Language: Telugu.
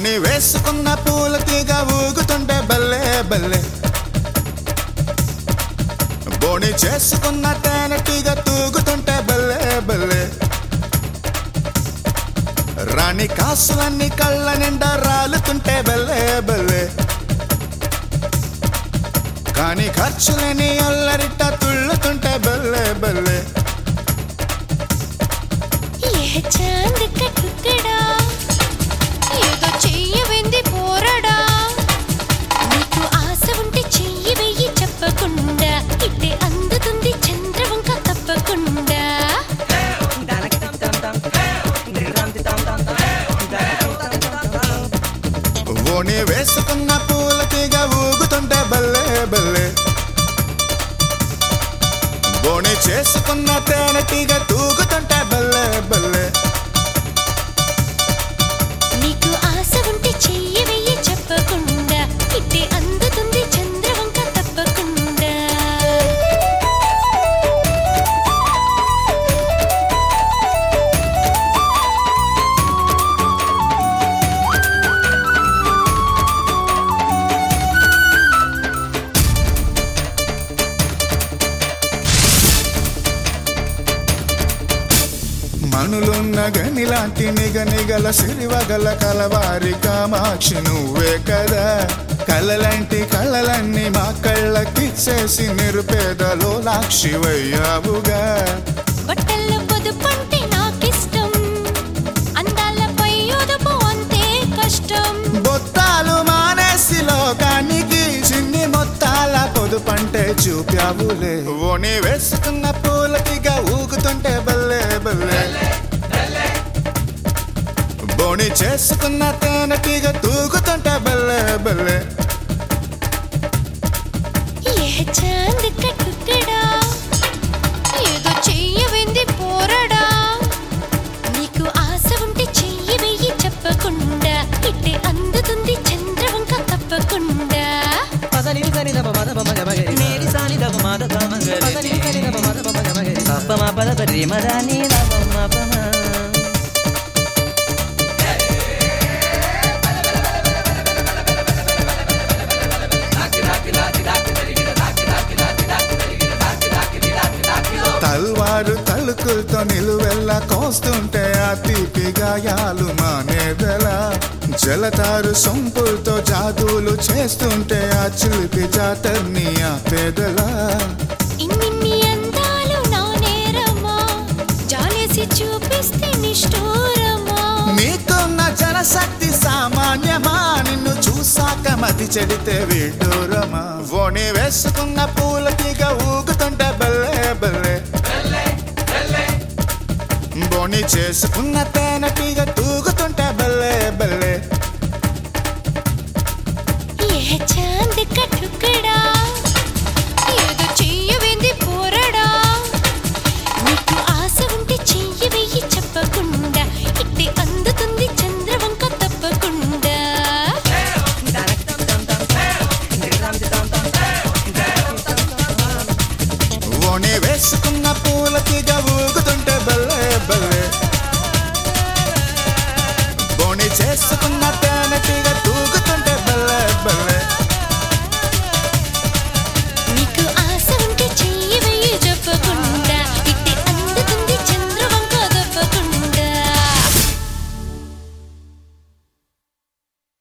బోని వేసుకున్న పూల తీగ ఊగుతుంటే బల్లే బల్లే బోని చేసుకున్న తేనె తీగ తూగుతుంటే బల్లే బల్లే రాణి కాసులన్నీ కళ్ళ నిండా రాలుతుంటే బల్లే బల్లే కానీ ఖర్చులని అల్లరిట తుళ్ళుతుంటే బల్లే బల్లే ఏ చాంద్ కా టుక్కడా ఏదో చెయ్యవింది పోరడా నీకు ఆశ ఉంటే చెయ్యి వెయ్యి చెప్పకుండా ఇట్టే అందుతుంది చంద్రవంక తప్పకుండా ఓని వేసుకున్న పూల తీగ ఊగుతుంటే బల్లే బల్లే బోని చేసుకున్న తేనె తీగ తూగుతుంటే బల్లే బల్లే నీకు ఆశ ఉంటే చెయ్యి వెయ్యి చెప్పకుండా ఇట్టే అందుతుంది చంద్రవంక తప్పకుండా మనులున్న గనిలాంటి నిగ నిగల సిరివగల కలవారి కామాక్షి నువ్వే కదా కలలాంటి కళలన్నీ మా కళ్ళకిచ్చేసి నిరుపేదలో లాక్షివయ్యావుగా బట్టల్లో పొదుపంటే నాకిష్టం అందాలపై ఒదుపు అంతే కష్టం బొత్తాలు మానేసి లోకానికి చిన్ని మొత్తాల పొదుపంటే చూపావులే ఓని వేసుకున్న పూలకిగా ఊగుతుంటే బల్లే బల్లే బోని చేసుకున్న తేనెటీగ తూగుతుంటే బల్లే బల్లే ఏ చాంద్ కా టుక్కడా ఏదో చెయ్యవింది పోరడా నీకు ఆశ ఉంటే చెయ్యి వెయ్యి చెప్పకుండా ఇట్టే అందుతుంది చంద్రవంక తప్పకుండా పదని సని దప మద పమ గమగరి మేరి సాని దప మద పమగరి పదని సని దప మద పమ గమగరి సప్ప మా పద పరి మదని దప మ పమ తల్వారు తలుకులతో నిలువెల్ల కోస్తుంటే ఆ తీపి గాయాలు మానేదెలా జలతారు సొంపులతో జాదులు చేస్తుంటే ఆ చిలిపి జాతర్ని ఆ పేదలా ఇన్నిన్ని అందాలు నా నేరమా జాలేసి చూపిస్తే నిష్ఠూరమా నీకున్న జనశక్తి సామాన్యమా నిన్ను చూసాక మతి చెడితే విడ్డూరమా ఓణి వేసుకున్న పూల తీగ ఊగుతుంటే బల్లే బల్లే బోని చేసుకున్న తేనె తీగ